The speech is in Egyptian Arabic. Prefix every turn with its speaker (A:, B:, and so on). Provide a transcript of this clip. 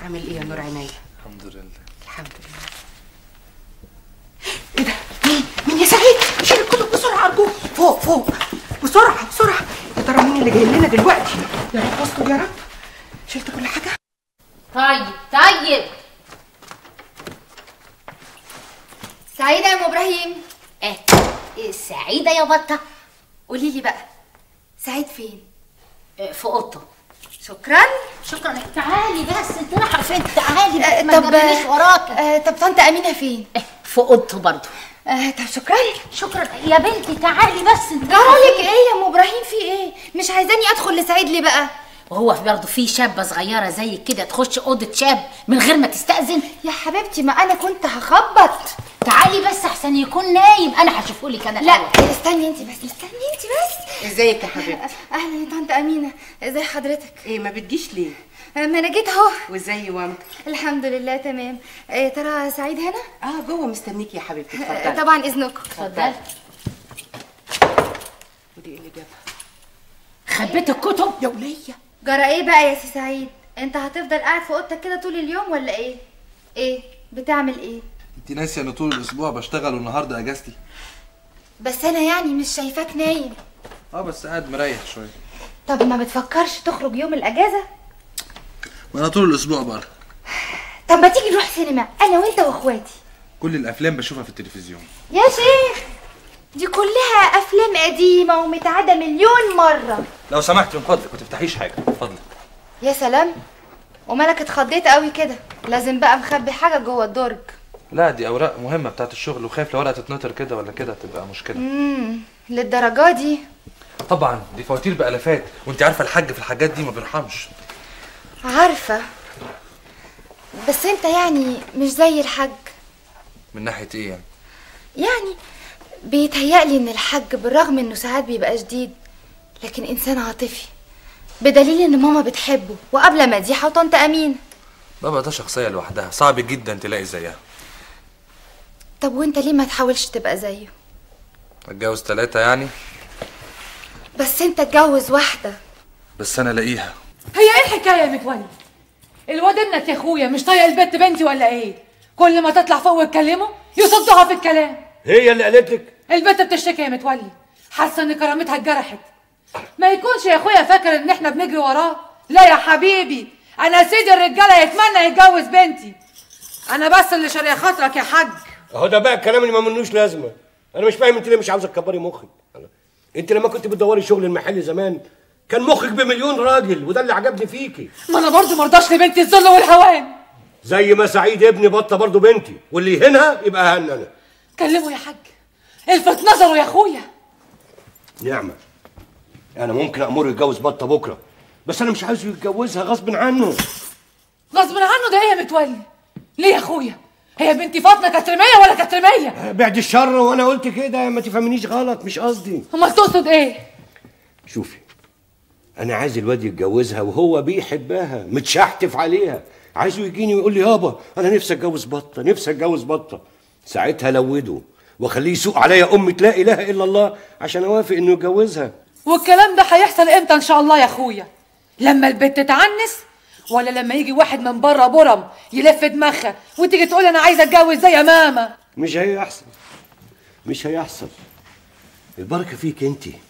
A: عامل ايه يا نور عينيا
B: الحمد لله
A: الحمد لله ايه ده مين مين يا سعيد شيل الكتب بسرعه ارجوك فوق فوق بسرعه بسرعه يا ترى مين اللي جاي لنا دلوقتي يا رب استر يا رب شلت كل حاجه
C: طيب طيب
D: سعيدة يا ام ابراهيم
C: اه إيه سعيدة يا بطة
D: قولي لي بقى سعيد فين
C: آه، في اوضته
D: شكرا
C: شكرا تعالي بس انت رايحة فين تعالي
D: آه،
C: ما
D: طب
C: تجرنيش وراك
D: آه، طب طنط امينه فين
C: آه، في اوضته برضه
D: آه، طب شكرا
C: شكرا يا بنتي تعالي بس انت
D: جرالك ايه يا ام ابراهيم في ايه مش عايزاني ادخل لسعيد ليه بقى
C: وهو في برضه في شابة صغيرة زي كده تخش أوضة شاب من غير ما تستأذن
D: يا حبيبتي ما انا كنت هخبط
C: تعالي بس أحسن يكون نايم أنا هشوفه لك أنا
D: لا
C: الأول.
D: استني انت بس استني انت بس
A: ازيك يا حبيبتي
D: اهلا يا طنط امينه ازي حضرتك
A: ايه ما بتجيش ليه
D: آه، ما انا جيت اهو
A: وازاي مامتك
D: الحمد لله تمام آه، ترى سعيد هنا
A: اه جوه مستنيكي يا حبيبتي
D: آه،
A: اتفضلي
D: طبعا اذنكم
C: اتفضلي
A: ودي ايه اللي جابها
C: خبيت الكتب
A: يا وليه
D: جرى ايه بقى يا سي سعيد انت هتفضل قاعد في اوضتك كده طول اليوم ولا ايه ايه بتعمل ايه
B: انت ناسيه ان طول الاسبوع بشتغل والنهارده اجازتي
D: بس انا يعني مش شايفاك نايم
B: اه بس قاعد مريح شويه
D: طب ما بتفكرش تخرج يوم الاجازه
B: وانا طول الاسبوع بره
D: طب ما تيجي نروح سينما انا وانت واخواتي
B: كل الافلام بشوفها في التلفزيون
D: يا شيخ دي كلها افلام قديمه ومتعاده مليون مره
E: لو سمحت من فضلك ما تفتحيش حاجه من فضلك
D: يا سلام ومالك اتخضيت قوي كده لازم بقى مخبي حاجه جوه الدرج
B: لا دي اوراق مهمه بتاعت الشغل وخايف لو ورقه تتنطر كده ولا كده تبقى مشكله
D: امم للدرجه دي
B: طبعا دي فواتير بالافات وانت عارفه الحاج في الحاجات دي ما بيرحمش
D: عارفه بس انت يعني مش زي الحاج
B: من ناحيه ايه يعني
D: يعني بيتهيألي ان الحاج بالرغم انه ساعات بيبقى شديد لكن انسان عاطفي بدليل ان ماما بتحبه وقبل مديحه وطنط امين
B: بابا ده شخصيه لوحدها صعب جدا تلاقي زيها
D: طب وانت ليه ما تحاولش تبقى زيه
B: اتجوز ثلاثه يعني
D: بس انت اتجوز واحده
B: بس انا الاقيها
F: هي ايه الحكايه يا متولي الواد ابنك يا اخويا مش طايق البت بنتي ولا ايه كل ما تطلع فوق وتكلمه يصدها في الكلام
E: هي اللي قالت لك
F: البت بتشتكي يا متولي حاسه ان كرامتها اتجرحت ما يكونش يا اخويا فاكر ان احنا بنجري وراه لا يا حبيبي انا سيد الرجاله يتمنى يتجوز بنتي انا بس اللي شاريه خاطرك يا حاج
E: اهو ده بقى الكلام اللي ما منوش لازمه انا مش فاهم انت ليه مش عاوزه تكبري مخك أنا- انت لما كنت بتدوري شغل المحل زمان كان مخك بمليون راجل وده اللي عجبني فيكي
F: ما انا برضه مرضاش لبنتي الذل والهوان
E: زي ما سعيد ابني بطه برضه بنتي واللي يهنها يبقى هن انا
F: كلمه يا حاج الفت نظره يا اخويا
E: نعمه انا ممكن امر يتجوز بطه بكره بس انا مش عايزه يتجوزها غصب عنه
F: غصب عنه ده ايه يا متولي ليه يا اخويا هي بنتي فاطمه كترميه ولا كترميه
E: بعد الشر وانا قلت كده ما تفهمنيش غلط مش قصدي
F: امال تقصد ايه
E: شوفي انا عايز الواد يتجوزها وهو بيحبها متشحتف عليها عايزه يجيني ويقول لي يابا انا نفسي اتجوز بطه نفسي اتجوز بطه ساعتها لوده واخليه يسوق عليا ام لا اله الا الله عشان اوافق انه يتجوزها
F: والكلام ده هيحصل امتى ان شاء الله يا اخويا لما البت تعنس ولا لما يجي واحد من بره برم يلف دماغها وتيجي تقول انا عايزه اتجوز زي يا ماما
E: مش هيحصل مش هيحصل البركه فيك انت